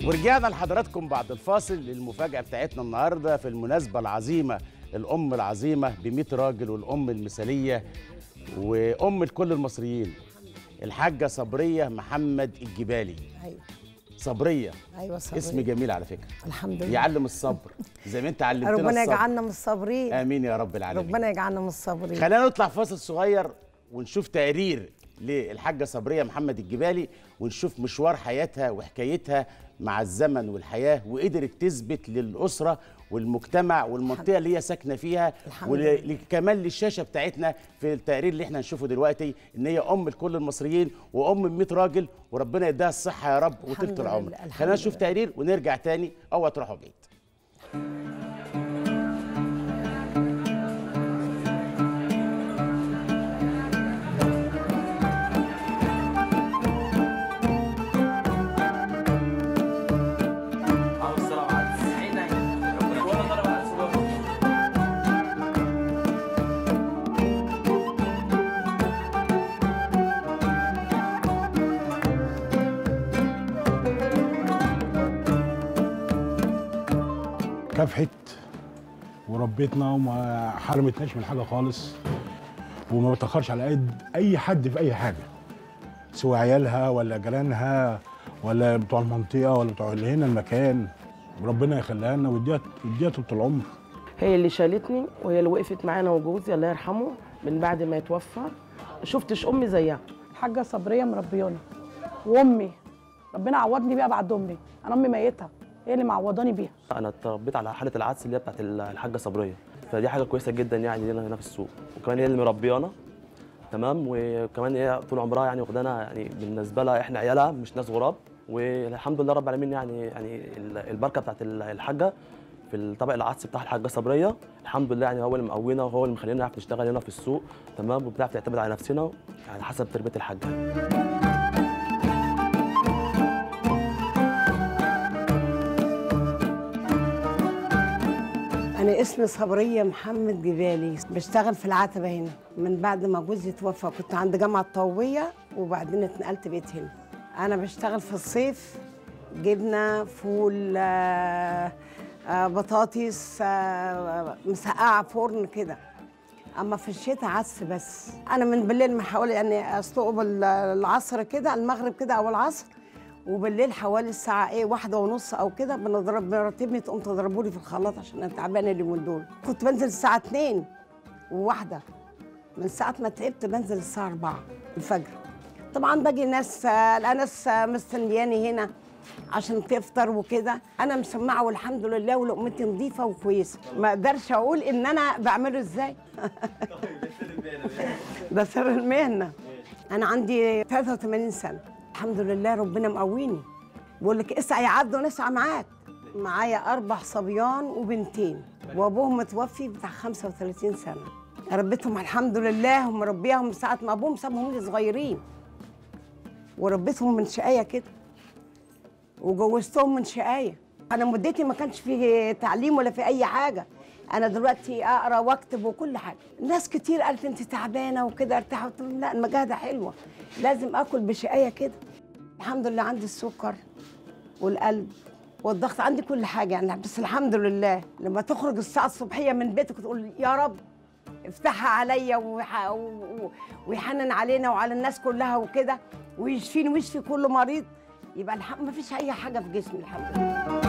ورجعنا لحضراتكم بعد الفاصل للمفاجأة بتاعتنا النهاردة في المناسبة العظيمة الأم العظيمة ب راجل والأم المثالية وأم لكل المصريين الحاجة صبرية محمد الجبالي ايوه صبرية ايوه صبري. اسم جميل على فكرة الحمد لله يعلم الصبر زي ما انت علمتنا ربنا الصبر يجعلنا من الصابرين امين يا رب العالمين ربنا يجعلنا من الصابرين خلينا نطلع فاصل صغير ونشوف تقرير للحاجة صبرية محمد الجبالي ونشوف مشوار حياتها وحكايتها مع الزمن والحياة وقدرت تثبت للأسرة والمجتمع والمنطقة اللي هي ساكنة فيها الحمد لله. وكمان للشاشة بتاعتنا في التقرير اللي احنا هنشوفه دلوقتي ان هي أم لكل المصريين وأم ل 100 راجل وربنا يديها الصحة يا رب وطولة الحمد العمر لله، الحمد خلينا نشوف لله. تقرير ونرجع تاني أو تروحوا بعيد كافحت وربيتنا وما حرمتناش من حاجه خالص وما بتاخرش على ايد اي حد في اي حاجه سواء عيالها ولا جيرانها ولا بتوع المنطقه ولا بتوع اللي هنا المكان وربنا يخليها لنا ويديها ويديها طول العمر هي اللي شالتني وهي اللي وقفت معانا وجوزي الله يرحمه من بعد ما يتوفى شفتش امي زيها الحاجه صبريه مربياني وامي ربنا عوضني بيها بعد امي انا امي ميته هي اللي معوضاني بيها انا اتربيت على حاله العدس اللي هي بتاعت الحاجه صبريه فدي حاجه كويسه جدا يعني لينا هنا في السوق وكمان هي اللي مربيانا تمام وكمان هي طول عمرها يعني واخدانا يعني بالنسبه لها احنا عيالها مش ناس غراب والحمد لله رب العالمين يعني يعني ال- البركه بتاعت ال- الحاجه في الطبق العدس بتاع الحاجه صبريه الحمد لله يعني هو اللي مقوينا وهو اللي مخلينا نعرف نشتغل هنا في السوق تمام وبنعرف نعتمد على نفسنا يعني حسب تربيه الحاجه انا اسمي صبريه محمد جبالي بشتغل في العتبه هنا من بعد ما جوزي توفى كنت عند جامعه الطوبيه وبعدين اتنقلت بيت هنا انا بشتغل في الصيف جبنه فول آه، آه، بطاطس آه، مسقعه فرن كده اما في الشتاء عدس بس انا من بالليل من حوالي يعني اسلقه بالعصر كده المغرب كده او العصر وبالليل حوالي الساعة ايه واحدة ونص أو كده بنضرب مرتبني تقوم تضربوا لي في الخلاط عشان أنا تعبانة اليومين دول كنت بنزل الساعة 2 وواحدة من ساعة ما تعبت بنزل الساعة 4 الفجر طبعا باجي ناس آه، الآن ناس آه، مستنياني هنا عشان تفطر وكده انا مسمعه والحمد لله ولقمتي نظيفه وكويسه ما اقدرش اقول ان انا بعمله ازاي ده سر المهنه انا عندي 83 سنه الحمد لله ربنا مقويني بقول لك اسعى يا عبد ونسعى معاك معايا اربع صبيان وبنتين وابوهم متوفي بتاع 35 سنه ربيتهم الحمد لله ومربيهم من ساعه ما ابوهم سابهم لي صغيرين وربيتهم من شقايه كده وجوزتهم من شقايه انا مدتي ما كانش في تعليم ولا في اي حاجه انا دلوقتي اقرا واكتب وكل حاجه ناس كتير قالت انت تعبانه وكده ارتاح قلت لهم لا المجاهده حلوه لازم اكل بشقايه كده الحمد لله عندي السكر والقلب والضغط عندي كل حاجه يعني بس الحمد لله لما تخرج الساعه الصبحيه من بيتك وتقول يا رب افتحها عليا ويح- و- و- ويحنن علينا وعلى الناس كلها وكده ويشفيني ويشفي كل مريض يبقى الحمد ما فيش اي حاجه في جسمي الحمد لله